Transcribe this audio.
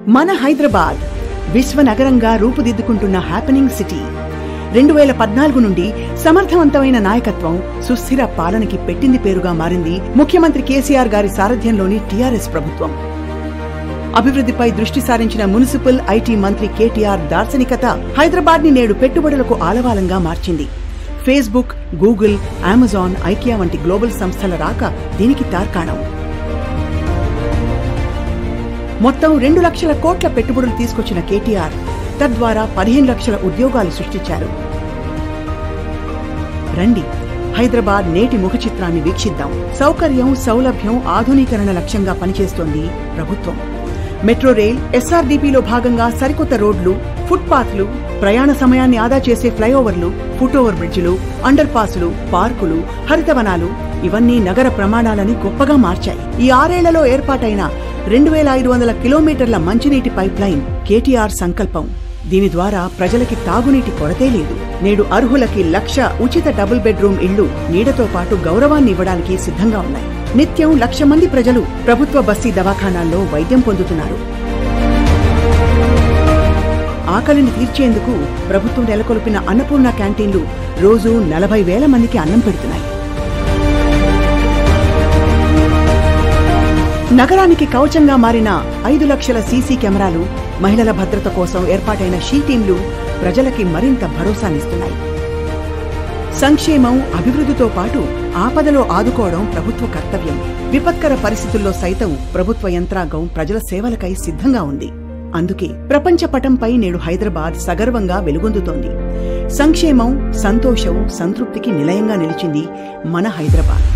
మన హైదరాబాద్ విశ్వ నగరంగా రూపుదిద్దుకుంటున్న హ్యాపెనింగ్ సిటీ రెండు వేల పద్నాలుగు నుండి సమర్థవంతమైన నాయకత్వం సుస్థిర పాలనకి పెట్టింది పేరుగా మారింది ముఖ్యమంత్రి కేసీఆర్ గారి సారథ్యంలోని టీఆర్ఎస్ ప్రభుత్వం అభివృద్ధిపై దృష్టి సారించిన మున్సిపల్ ఐటీ మంత్రి కేటీఆర్ దార్శనికత హైదరాబాద్ ని నేడు పెట్టుబడులకు ఆలవాలంగా మార్చింది ఫేస్బుక్ గూగుల్ అమెజాన్ ఐకియా వంటి గ్లోబల్ సంస్థల రాక దీనికి తార్కాణం మొత్తం రెండు లక్షల కోట్ల పెట్టుబడులు తీసుకొచ్చిన కేటీఆర్ తద్వారా పదిహేను లక్షల ఉద్యోగాలు సృష్టించారు రండి హైదరాబాద్ నేటి ముఖ చిత్రాన్ని వీక్షిద్దాం సౌకర్యం సౌలభ్యం ఆధునీకరణ లక్ష్యంగా పనిచేస్తోంది ప్రభుత్వం మెట్రో రైల్ ఎస్ఆర్డీపీలో భాగంగా సరికొత్త రోడ్లు ఫుట్పాత్లు ప్రయాణ సమయాన్ని ఆదా చేసే ఫ్లైఓవర్లు ఫుట్ఓవర్ బ్రిడ్జిలు అండర్ పాసులు పార్కులు హరితవనాలు ఇవన్నీ నగర ప్రమాణాలని గొప్పగా మార్చాయి ఈ ఆరేళ్లలో ఏర్పాటైన రెండు వేల ఐదు వందల కిలోమీటర్ల మంచినీటి పైప్ లైన్ కేటీఆర్ సంకల్పం దీని ద్వారా ప్రజలకి తాగునీటి కొరతే లేదు నేడు అర్హులకి లక్ష ఉచిత డబుల్ బెడ్రూమ్ ఇళ్లు నీడతో పాటు గౌరవాన్ని ఇవ్వడానికి సిద్ధంగా ఉన్నాయి నిత్యం లక్ష మంది ప్రజలు ప్రభుత్వ బస్తీ దవాఖానాల్లో వైద్యం పొందుతున్నారు ఆకలిని తీర్చేందుకు ప్రభుత్వం నెలకొల్పిన అన్నపూర్ణ క్యాంటీన్లు రోజు నలభై వేల మందికి అన్నం పెడుతున్నాయి నగరానికి కవచంగా మారిన ఐదు లక్షల సీసీ కెమెరాలు మహిళల భద్రత కోసం ఏర్పాటైన షీ టీంలు ప్రజలకి మరింత భరోసానిస్తున్నాయి సంక్షేమం అభివృద్ధితో పాటు ఆపదలో ఆదుకోవడం ప్రభుత్వ కర్తవ్యం విపత్కర పరిస్థితుల్లో సైతం ప్రభుత్వ యంత్రాంగం ప్రజల సేవలకై సిద్ధంగా ఉంది అందుకే ప్రపంచ పటంపై నేడు హైదరాబాద్ సగర్వంగా వెలుగొందుతోంది సంక్షేమం సంతోషం సంతృప్తికి నిలయంగా నిలిచింది మన హైదరాబాద్